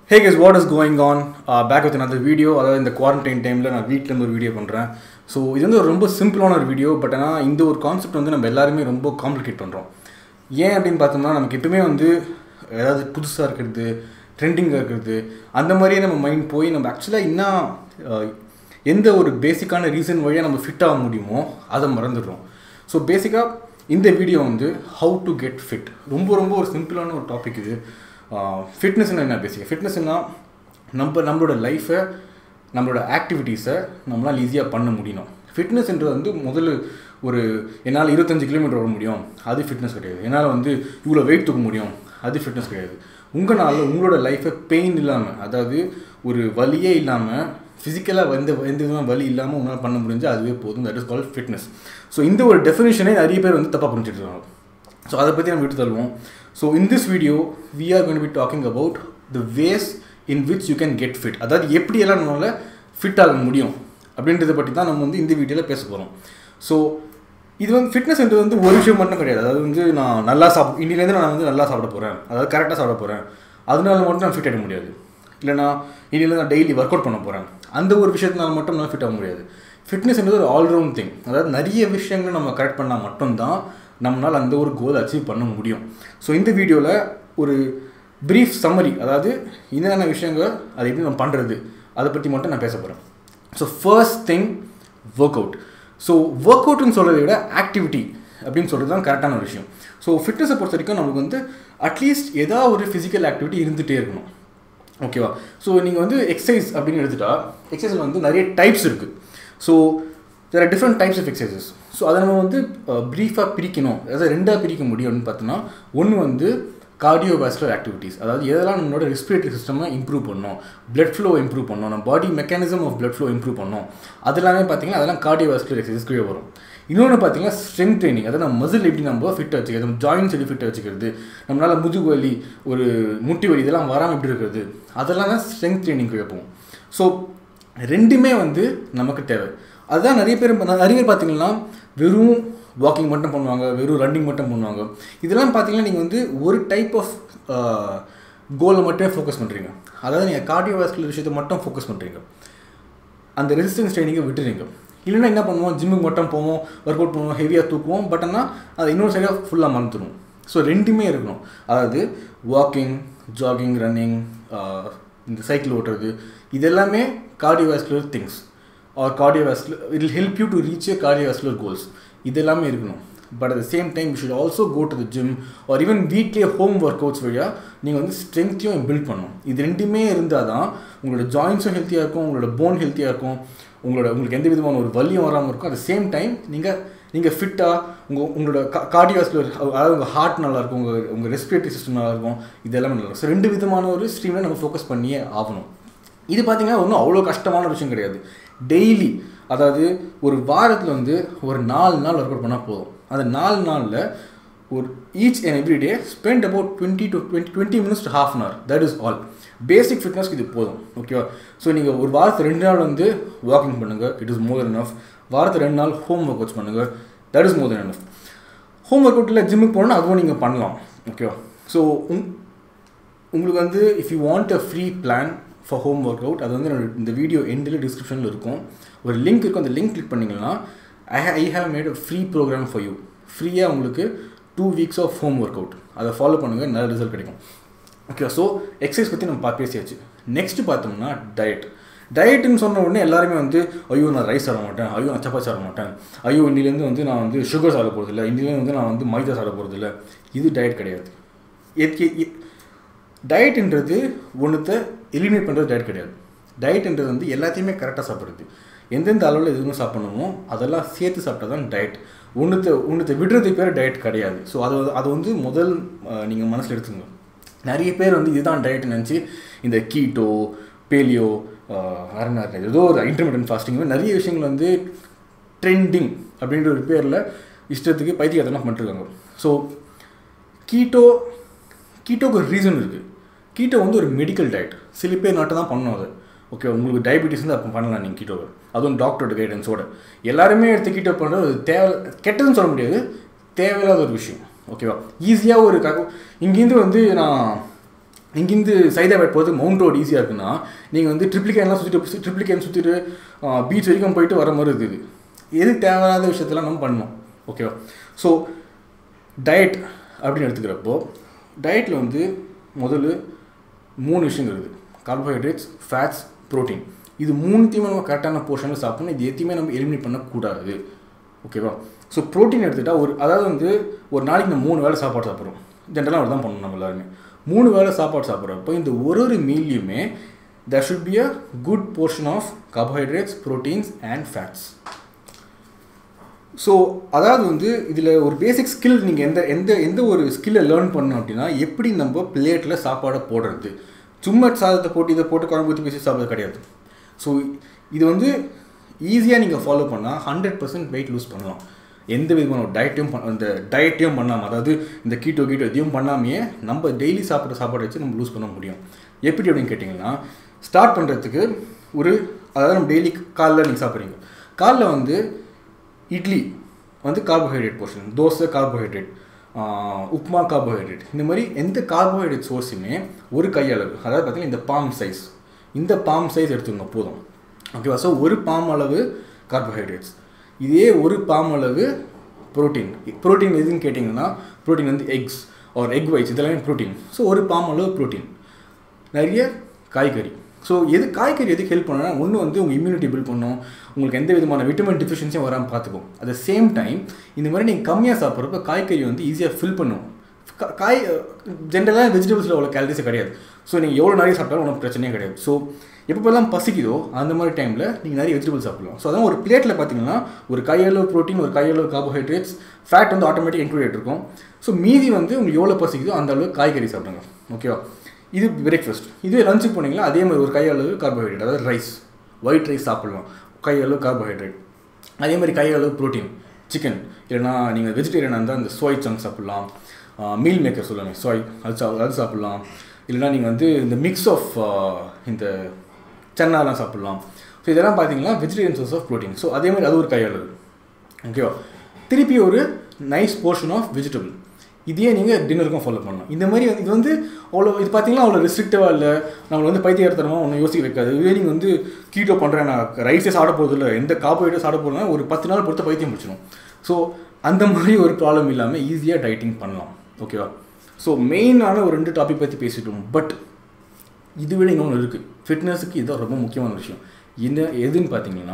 hey guys what is going on back with another video அதாவது இந்த quarantine டைமில் நான் வீட்டிலேருந்து ஒரு வீடியோ பண்ணுறேன் ஸோ இது வந்து ஒரு ரொம்ப சிம்பிளான ஒரு வீடியோ பட் ஆனால் இந்த ஒரு கான்செப்ட் வந்து நம்ம எல்லாருமே ரொம்ப காம்ப்ளிகேட் பண்ணுறோம் ஏன் அப்படின்னு பார்த்தோம்னா நமக்கு எப்பவுமே வந்து ஏதாவது புதுசாக இருக்கிறது ட்ரெண்டிங்காக இருக்கிறது அந்த மாதிரியே நம்ம மைண்ட் போய் நம்ம ஆக்சுவலாக இன்னும் அஹ், எந்த ஒரு பேசிக்கான ரீசன் வழியாக நம்ம ஃபிட் ஆக முடியுமோ அதை மறந்துடுறோம் ஸோ பேசிக்காக இந்த வீடியோ வந்து ஹவு டு கெட் ஃபிட் ரொம்ப ரொம்ப ஒரு சிம்பிளான ஒரு டாபிக் இது ஃபிட்னஸ்னால் என்ன பேசிக்க ஃபிட்னஸ்னா நம்ம நம்மளோட லைஃப்பை நம்மளோட ஆக்டிவிட்டீஸை நம்மளால் ஈஸியாக பண்ண முடியணும் ஃபிட்னஸ்ன்றது வந்து முதல்ல ஒரு என்னால் இருபத்தஞ்சு கிலோமீட்டர் ஓட முடியும் அது ஃபிட்னஸ் கிடையாது என்னால் வந்து இவ்வளோ வெயிட் தூக்க முடியும் அது ஃபிட்னஸ் கிடையாது உங்களால் உங்களோட லைஃப்பை பெயின் இல்லாமல் அதாவது ஒரு வலியே இல்லாமல் ஃபிசிக்கலாக எந்த எந்த விதமான வலி இல்லாமல் உங்களால் பண்ண முடிஞ்சால் அதுவே போதும் that is called fitness so இந்த ஒரு டெஃபினேஷனே நிறைய பேர் வந்து தப்பாக புரிஞ்சுட்டு இருக்காங்க ஸோ அதை பற்றி நம்ம விட்டு தருவோம் so in this video we are going to be talking about the ways in which you can get fit அதாவது எப்படியெல்லாம் நம்மளால் ஃபிட் ஆக முடியும் அப்படின்றத பற்றி தான் நம்ம வந்து இந்த வீடியோவில் பேச போகிறோம் ஸோ இது வந்து ஃபிட்னஸ்ன்றது வந்து ஒரு விஷயம் மட்டும் கிடையாது அதாவது வந்து நான் நல்லா சாப்பிட இன்னிலேருந்து நான் வந்து நல்லா சாப்பிட போகிறேன் அதாவது கரெக்டாக சாப்பிட போகிறேன் அதனால மட்டும் நான் ஃபிட் ஆக முடியாது இல்லைனா இன்னிலேருந்து நான் டெய்லி ஒர்க் அவுட் பண்ண போகிறேன் அந்த ஒரு விஷயத்தினால மட்டும் நான் ஃபிட் ஆக முடியாது ஃபிட்னஸ்ன்றது ஒரு ஆல்ரவுண்ட் திங் அதாவது நிறைய விஷயங்கள் நம்ம கரெக்ட் பண்ணால் மட்டும்தான் நம்மளால் அந்த ஒரு கோல் அச்சீவ் பண்ண முடியும் ஸோ இந்த வீடியோவில் ஒரு ப்ரீஃப் சம்மரி அதாவது என்னென்ன விஷயங்கள் அதை எப்படி நம்ம பண்ணுறது அதை பற்றி மட்டும் நான் பேச போகிறேன் so first thing workout so ஒர்க் அவுட்னு சொல்கிறத விட ஆக்டிவிட்டி அப்படின்னு சொல்கிறது தான் கரெக்டான ஒரு விஷயம் ஸோ ஃபிட்னஸை பொறுத்த வரைக்கும் நமக்கு வந்து அட்லீஸ்ட் ஏதாவது ஒரு ஃபிசிக்கல் ஆக்டிவிட்டி இருந்துகிட்டே இருக்கணும் ஓகேவா ஸோ நீங்கள் வந்து எக்ஸசைஸ் அப்படின்னு எடுத்துட்டா எக்ஸசைஸில் வந்து நிறைய டைப்ஸ் இருக்குது so there are different types of exercises so அதை நம்ம வந்து ப்ரீஃபாக பிரிக்கணும் அதாவது ரெண்டாக பிரிக்க முடியும் அப்படின்னு பார்த்தோன்னா ஒன்று வந்து கார்டியோவாஸ்குலர் ஆக்டிவிட்டீஸ் அதாவது எதெல்லாம் நம்மளோட ரெஸ்பிரேட்டரி சிஸ்டமை இம்ப்ரூவ் பண்ணணும் பிளட் ஃப்ளோ இம்ப்ரூவ் பண்ணணும் நம்ம body mechanism of blood flow improve பண்ணணும் அதெல்லாமே பார்த்தீங்கன்னா அதெல்லாம் கார்டியோவாஸ்குலர் எக்ஸசைஸ் கீழே வரும் இன்னொன்று பார்த்தீங்கன்னா ஸ்ட்ரென்த் ட்ரைனிங் அதாவது நம்ம மசில் எப்படி நம்ம ஃபிட் வச்சுக்கிறது நம்ம ஜாயின்ஸ் எப்படி ஃபிட் வச்சுக்கிறது நம்மளால் முதுகு வலி ஒரு முட்டி வலி இதெல்லாம் வராமல் எப்படி இருக்கிறது அதெல்லாம் தான் ஸ்ட்ரென்த் ட்ரைனிங் போகும் ஸோ ரெண்டுமே வந்து நமக்கு தேவை அதுதான் நிறைய பேர் நிறைய பேர் பார்த்தீங்கன்னா வெறும் வாக்கிங் மட்டும் பண்ணுவாங்க வெறும் ரன்னிங் மட்டும் பண்ணுவாங்க இதெல்லாம் பார்த்தீங்கன்னா நீங்கள் வந்து ஒரு டைப் ஆஃப் கோலை மட்டுமே ஃபோக்கஸ் பண்ணுறீங்க அதாவது நீங்கள் கார்டியோவாஸ்குலர் விஷயத்தை மட்டும் ஃபோக்கஸ் பண்ணுறீங்க அந்த ரெசிஸ்டன்ஸ் ட்ரைனிங்கை விட்டுறீங்க இல்லைன்னா என்ன பண்ணுவோம் ஜிம்முக்கு மட்டும் போவோம் ஒர்க் அவுட் பண்ணுவோம் ஹெவியாக தூக்குவோம் பட் ஆனால் அதை இன்னொரு சைடாக ஃபுல்லாக மறந்துடுவோம் ஸோ ரெண்டுமே இருக்கணும் அதாவது வாக்கிங் ஜாகிங் ரன்னிங் இந்த சைக்கிள் ஓட்டுறது இதெல்லாமே cardiovascular things are cardiovascular it will help you to reach a cardiovascular goals இது எல்லாமே இருக்கணும் but at the same time you should also go to the gym or even வீட்லேயே home workouts வழியாக நீங்கள் வந்து ஸ்ட்ரென்த்தையும் build பண்ணணும் இது ரெண்டுமே இருந்தால் தான் உங்களோட ஜாயின்ஸும் ஹெல்த்தியாக இருக்கும் உங்களோட போன் ஹெல்த்தியாக இருக்கும் உங்களோட உங்களுக்கு எந்த விதமான ஒரு வலியும் வராமல் இருக்கும் அட் சேம் டைம் நீங்கள் நீங்கள் ஃபிட்டாக உங்கள் உங்களோட கா கார்டியோஸ்குலர் அதாவது உங்கள் ஹார்ட் நல்லாயிருக்கும் உங்கள் உங்கள் ரெஸ்பிரேட்டரி சிஸ்டம் நல்லாயிருக்கும் இது எல்லாமே நல்லா இருக்கும் ஸோ ரெண்டு விதமான ஒரு ஸ்ட்ரீமில் நம்ம ஃபோக்கஸ் பண்ணியே ஆகணும் இது பார்த்தீங்கன்னா ஒன்றும் அவ்வளோ கஷ்டமான விஷயம் கிடையாது டெய்லி அதாவது ஒரு வாரத்தில் வந்து ஒரு நாலு நாள் ஒர்க் அவுட் பண்ணால் போதும் அந்த நாலு நாளில் ஒரு each and every day spend about twenty to twenty twenty minutes to half an hour that is all basic ஃபிட்னஸ்க்கு இது போதும் ஓகேவா ஸோ நீங்கள் ஒரு வாரத்தில் ரெண்டு நாள் வந்து வாக்கிங் பண்ணுங்கள் இட் இஸ் மோர் enough வாரத்தில் ரெண்டு நாள் ஹோம் ஒர்க் அவுட்ஸ் பண்ணுங்கள் that is more enough home ஒர்க் அவுட்டில் ஜிம்முக்கு போனால் அதுவும் நீங்கள் பண்ணலாம் ஓகேவா ஸோ உங் உங்களுக்கு வந்து if you want a free plan for home workout அது வந்து என்னோட இந்த வீடியோ எண்டில் டிஸ்கிரிப்ஷனில் இருக்கும் ஒரு லிங்க் இருக்கும் அந்த லிங்க் கிளிக் பண்ணிங்கன்னா I I have made a free program for you ஃப்ரீயாக உங்களுக்கு two weeks of home workout அதை ஃபாலோ பண்ணுங்கள் நல்ல ரிசல்ட் கிடைக்கும் ஓகே ஸோ எக்ஸசைஸ் பற்றி நம்ம பா பேசியாச்சு நெக்ஸ்ட் பார்த்தோம்னா டயட் டயட்டுன்னு சொன்ன உடனே எல்லாருமே வந்து ஐயோ நான் ரைஸ் சாப்பிட மாட்டேன் ஐயோ நான் சப்பாத்தி சாப்பிட மாட்டேன் ஐயோ இன்னிலேருந்து வந்து நான் வந்து சுகர் சாப்பிட போகிறதில்ல இன்னிலேருந்து வந்து நான் வந்து மைதா சாப்பிட போகிறதில்ல இது டயட் கிடையாது எதுக்கு டயட்ன்றது ஒன்றுத்தை எலிமினேட் பண்ணுறது டயட் கிடையாது டயட்ன்றது வந்து எல்லாத்தையுமே கரெக்டாக சாப்பிட்றது எந்தெந்த அளவில் எதுவும் சாப்பிடணுமோ அதெல்லாம் சேர்த்து சாப்பிட்டா தான் டயட் ஒன்றுத்தை ஒன்றுத்தை விடுறது பேர் டயட் கிடையாது ஸோ அது அது வந்து முதல் நீங்கள் மனசில் எடுத்துங்க நிறைய பேர் வந்து இதுதான் டயட் நினச்சி இந்த கீட்டோ பேலியோ அரநார் ஏதோ ஒரு இன்டர்மீடியன் ஃபாஸ்டிங் நிறைய விஷயங்கள் வந்து ட்ரெண்டிங் அப்படின்ற ஒரு பேரில் இஷ்டத்துக்கு பைத்தியத்தனம் பண்ணிட்டுருக்காங்க ஸோ கீட்டோ கீட்டோக்கு ஒரு ரீசன் இருக்குது கீட்டோ வந்து ஒரு மெடிக்கல் டயட் சில பேர் நாட்டை தான் பண்ணணும் அது ஓகே உங்களுக்கு டயபிட்டிஸ் வந்து அப்போ பண்ணலாம் நீங்கள் கீட்டோவை அதுவும் டாக்டரோட கைடன்ஸோட எல்லாருமே எடுத்து கீட்டோ பண்ணுறது அது தேவை கெட்டதுன்னு சொல்ல முடியாது தேவையில்லாத ஒரு விஷயம் ஓகேவா ஈஸியாக ஒரு க இங்கேருந்து வந்து நான் இங்கேருந்து சைதாபேட் போகிறதுக்கு மவுண்ட் ரோடு ஈஸியாக இருக்குன்னா நீங்கள் வந்து ட்ரிப்ளிகேன்லாம் சுற்றிட்டு ட்ரிப்ளிகேன் சுற்றிட்டு பீச் வரைக்கும் போயிட்டு வர மாதிரி இருக்குது எது தேவையில்லாத விஷயத்தெல்லாம் நம்ம பண்ணணும் ஓகேவா ஸோ டயட் அப்படின்னு எடுத்துக்கிறப்போ டயட்டில் வந்து முதல்ல மூணு விஷயங்கள் இருக்குது கார்போஹைட்ரேட்ஸ் ஃபேட்ஸ் ப்ரோட்டீன் இது மூணுத்தையுமே நம்ம கரெக்டான போர்ஷனில் சாப்பிடணும் இது எத்தையுமே நம்ம எலிமினேட் பண்ணக்கூடாது ஓகேவா ஸோ ப்ரோட்டீன் எடுத்துக்கிட்டால் ஒரு அதாவது வந்து ஒரு நாளைக்கு நம்ம மூணு வேளை சாப்பாடு சாப்பிட்றோம் ஜென்ரலாக அப்படி தான் பண்ணணும் நம்ம எல்லாருமே மூணு வேளை சாப்பாடு சாப்பிட்றப்போ இந்த ஒரு ஒரு மீல்லையுமே there should be a good portion of carbohydrates proteins and fats so அதாவது வந்து இதில் ஒரு பேசிக் ஸ்கில் நீங்கள் எந்த எந்த எந்த ஒரு ஸ்கில்லை லேர்ன் பண்ணணும் அப்படின்னா எப்படி நம்ம பிளேட்டில் சாப்பாடை போடுறது சும்மா சாதத்தை போட்டு இதை போட்டு குழம்பு ஊற்றி பேசி சாப்பிட்றது கிடையாது ஸோ இது வந்து ஈஸியாக நீங்கள் ஃபாலோ பண்ணால் ஹண்ட்ரட் பர்சன்ட் வெயிட் லூஸ் பண்ணலாம் எந்த விதமான டயட்டையும் பண்ண இந்த டயட்டையும் பண்ணாமல் அதாவது இந்த கீட்டோ கீட்டோ எதையும் பண்ணாமையே நம்ம டெய்லி சாப்பிட்ற சாப்பாடை வச்சு நம்ம லூஸ் பண்ண முடியும் எப்படி அப்படின்னு கேட்டிங்கன்னா ஸ்டார்ட் பண்ணுறதுக்கு ஒரு அதாவது நம்ம டெய்லி காலைல நீங்கள் சாப்பிட்றீங்க காலைல வந்து இட்லி வந்து carbohydrate portion dosa carbohydrate upma carbohydrate இந்த மாதிரி எந்த கார்போஹைட்ரேட் சோர்ஸுமே ஒரு கையளவு அதாவது பார்த்தீங்கன்னா இந்த பாம் சைஸ் இந்த பாம் சைஸ் எடுத்துக்கோங்க போதும் ஓகேவா ஸோ ஒரு பாம் அளவு கார்போஹைட்ரேட்ஸ் இதே ஒரு பாம் அளவு ப்ரோட்டீன் ப்ரோட்டீன் எதுன்னு கேட்டிங்கன்னா ப்ரோட்டீன் வந்து எக்ஸ் ஆர் எக் ஒயிட்ஸ் இதெல்லாமே ப்ரோட்டீன் ஸோ ஒரு பாம் அளவு ப்ரோட்டீன் நிறைய காய்கறி ஸோ எது காய்கறி எதுக்கு ஹெல்ப் பண்ணுன்னா ஒன்று வந்து உங்கள் இம்யூனிட்டி பில்ட் பண்ணும் உங்களுக்கு எந்த விதமான விட்டமின் டிஃபிஷியன்சியும் வராமல் பார்த்துக்கும் அட் த சேம் டைம் இந்த மாதிரி நீங்கள் கம்மியாக சாப்பிட்றப்ப காய்கறி வந்து ஈஸியாக ஃபில் பண்ணும் கா- காய் ஜென்ரலாக வெஜிடபிள்ஸில் அவ்வளோ கேலரிஸே கிடையாது ஸோ நீங்கள் எவ்வளோ நிறைய சாப்பிட்டாலும் ஒன்றும் பிரச்சனையே கிடையாது ஸோ எப்பப்பெல்லாம் பசிக்குதோ அந்த மாதிரி டைமில் நீங்கள் நிறைய வெஜிடபிள்ஸ் சாப்பிடலாம் ஸோ அதான் ஒரு பிளேட்டில் பார்த்தீங்கன்னா ஒரு கையளவு ப்ரோட்டீன் ஒரு கையளவு கார்போஹைட்ரேட்ஸ் ஃபேட் வந்து ஆட்டோமேட்டிக் இன்க்ளூட் இருக்கும் ஸோ மீதி வந்து உங்களுக்கு எவ்வளோ பசிக்குதோ அந்த அளவுக்கு காய்கறி சாப்பிடுங்க ஓகேவா இது பிரேக்ஃபாஸ்ட் இதுவே லஞ்சுக்கு போனீங்களா அதே மாதிரி ஒரு கையளவு கார்போஹைட்ரேட் அதாவது ரைஸ் ஒயிட் ரைஸ் சாப்பிடலாம் கையளவு கார்போஹைட்ரேட் அதே மாதிரி கையளவு ப்ரோட்டீன் சிக்கன் இல்லைனா நீங்கள் வெஜிடேரியனாக இருந்தால் அந்த சோய் சங்க் சாப்பிட்லாம் மீல் மேக்கர் சொல்லுவாங்க சோய் அது சா அது சாப்பிட்லாம் இல்லைனா நீங்கள் வந்து இந்த மிக்ஸ் ஆஃப் இந்த சன்னாலாம் சாப்பிட்லாம் ஸோ இதெல்லாம் பார்த்தீங்கன்னா vegetarian source of protein so அதே மாதிரி அது ஒரு கையளவு ஓகேவா திருப்பி ஒரு நைஸ் போர்ஷன் ஆஃப் வெஜிடபிள் இதையே நீங்கள் டின்னருக்கும் ஃபாலோ பண்ணலாம் இந்த மாதிரி வந்து இது வந்து அவ்வளோ இது பார்த்தீங்கன்னா அவ்வளோ ரெஸ்ட்ரிக்டிவாக இல்லை நம்மளை வந்து பைத்தியகாரத்தனமாக ஒன்றும் யோசிக்க வைக்காது இதுவே நீங்கள் வந்து கீட்டோ பண்ணுறேன் நான் ரைஸே சாப்பிட போகிறது இல்லை எந்த கார்போஹைட்ரேட் சாப்பிட போகிறேன்னா ஒரு பத்து நாள் பொறுத்த பைத்தியம் முடிச்சிடும் ஸோ அந்த மாதிரி ஒரு ப்ராப்ளம் இல்லாமல் ஈஸியாக டைட்டிங் பண்ணலாம் ஓகேவா ஸோ மெயினான ஒரு ரெண்டு டாபிக் பற்றி பேசிட்டோம் பட் இது விட இன்னொன்று இருக்குது ஃபிட்னஸுக்கு இதுதான் ரொம்ப முக்கியமான விஷயம் என்ன எதுன்னு பார்த்தீங்கன்னா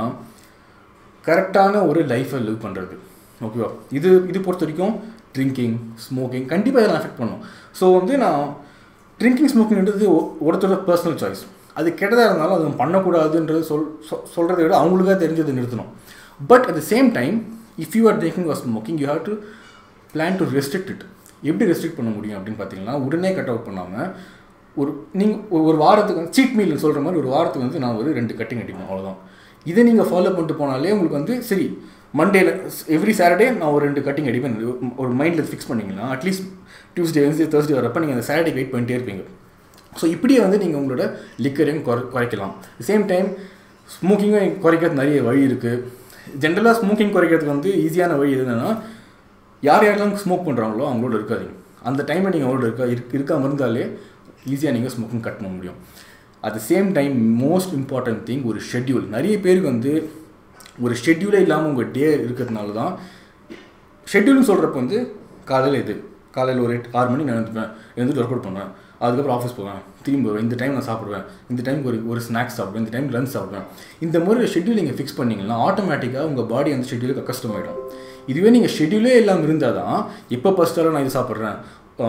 கரெக்டான ஒரு லைஃப்பை லிவ் பண்ணுறது ஓகேவா இது இது பொறுத்த வரைக்கும் ட்ரிங்கிங் ஸ்மோக்கிங் கண்டிப்பாக இதெல்லாம் அஃபெக்ட் பண்ணும் ஸோ வந்து நான் ட்ரிங்கிங் ஸ்மோக்கிங்ன்றது ஒ- ஒருத்தரோட பர்சனல் சாய்ஸ் அது கெட்டதாக இருந்தாலும் அது பண்ணக்கூடாதுன்றது சொல் சொ- சொல்கிறத விட அவங்களுக்காக தெரிஞ்சதை நிறுத்தணும் but at the same time if you are drinking or smoking you have to plan to restrict it எப்படி ரெஸ்ட்ரிக்ட் பண்ண முடியும் அப்படின்னு பார்த்தீங்கன்னா உடனே கட் அவுட் பண்ணாமல் ஒரு நீங்கள் ஒரு வாரத்துக்கு சீட் மீல் சொல்கிற மாதிரி ஒரு வாரத்துக்கு வந்து நான் ஒரு ரெண்டு கட்டிங் அடிக்கணும் அவ்வளோதான் இதை நீங்கள் ஃபாலோ பண்ணிட்டு போனாலே உங்களுக்கு வந்து சரி மண்டேல எவ்ரி சாட்டர்டே நான் ஒரு ரெண்டு கட்டிங் அடிப்பேன் ஒரு மைண்டில் ஃபிக்ஸ் பண்ணிங்கன்னா அட்லீஸ்ட் டியூஸ்டே வென்ஸ்டே தேர்ஸ்டே வரப்போ நீங்கள் அந்த சாட்டர்டே வெயிட் பண்ணிட்டே இருப்பீங்க ஸோ இப்படியே வந்து நீங்கள் உங்களோட லிக்கரையும் குறை குறைக்கலாம் சேம் டைம் ஸ்மோக்கிங்கும் குறைக்கிறது நிறைய வழி இருக்குது ஜென்ரலாக ஸ்மோக்கிங் குறைக்கிறதுக்கு வந்து ஈஸியான வழி எதுனா யார் யாரெல்லாம் ஸ்மோக் பண்ணுறாங்களோ அவங்களோட இருக்காதீங்க அந்த டைமில் நீங்கள் அவங்களோட இருக்கா இருக் இருக்காமல் இருந்தாலே ஈஸியாக நீங்கள் ஸ்மோக்கிங் கட் பண்ண முடியும் at the same time most important thing ஒரு ஷெட்யூல் நிறைய பேருக்கு வந்து ஒரு ஷெட்யூலே இல்லாமல் உங்கள் டே இருக்கிறதுனால தான் ஷெட்யூல்னு சொல்கிறப்ப வந்து காலையில் இது காலையில் ஒரு எட்டு ஆறு மணிக்கு நான் எழுந்துப்பேன் எழுந்துட்டு ஒர்க் அவுட் பண்ணுவேன் அதுக்கப்புறம் ஆஃபீஸ் போவேன் திரும்பி வருவேன் இந்த டைம் நான் சாப்பிடுவேன் இந்த டைமுக்கு ஒரு ஒரு ஸ்நாக்ஸ் சாப்பிடுவேன் இந்த டைம் லஞ்ச் சாப்பிடுவேன் இந்த மாதிரி ஷெட்யூல் நீங்கள் ஃபிக்ஸ் பண்ணீங்கன்னா ஆட்டோமேட்டிக்காக உங்கள் பாடி அந்த ஷெட்யூலுக்கு கஷ்டமாயிடும் இதுவே நீங்கள் ஷெட்யூலே இல்லாமல் இருந்தால் தான் எப்போ ஃபஸ்ட்டாலும் நான் இது சாப்பிட்றேன்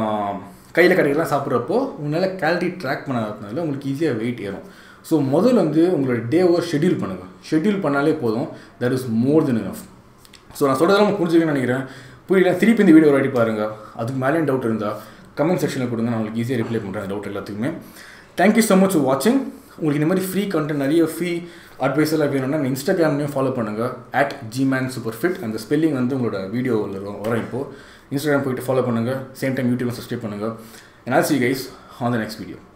கையில் கடைக்கெல்லாம் சாப்பிட்றப்போ உங்களால் கேலரி ட்ராக் பண்ணாததுனால உங்களுக்கு ஈஸியாக வெயிட் ஏறும் ஸோ முதல்ல வந்து உங்களோட டேவை ஷெட்யூல் பண்ணுங்கள் ஷெட்யூல் பண்ணாலே போதும் that is more than enough so நான் சொல்கிறதெல்லாம் உங்களுக்கு புரிஞ்சுக்கணும்னு நினைக்கிறேன் புரியல திருப்பி இந்த வீடியோ ரெடி பாருங்கள் அதுக்கு மேலேயும் டவுட் இருந்தால் கமெண்ட் செக்ஷனில் கொடுங்க நான் உங்களுக்கு ஈஸியாக ரிப்ளை பண்ணுறேன் டவுட் எல்லாத்துக்குமே தேங்க்யூ ஸோ மச் ஃபார் வாட்சிங் உங்களுக்கு இந்த மாதிரி ஃப்ரீ கண்டென்ட் நிறைய ஃப்ரீ அட்வைஸ் எல்லாம் வேணும்னா இன்ஸ்டாகிராம்லையும் ஃபாலோ பண்ணுங்கள் at ஜிமேன் சூப்பர் ஃபிட் அந்த ஸ்பெல்லிங் வந்து உங்களோட வீடியோவில் வரும் இப்போது இன்ஸ்டாகிராம் போயிட்டு ஃபாலோ பண்ணுங்கள் சேம் டைம் யூடியூப் சப்ஸ்கிரைப் பண்ணுங்கள் and I'll see you guys on the next video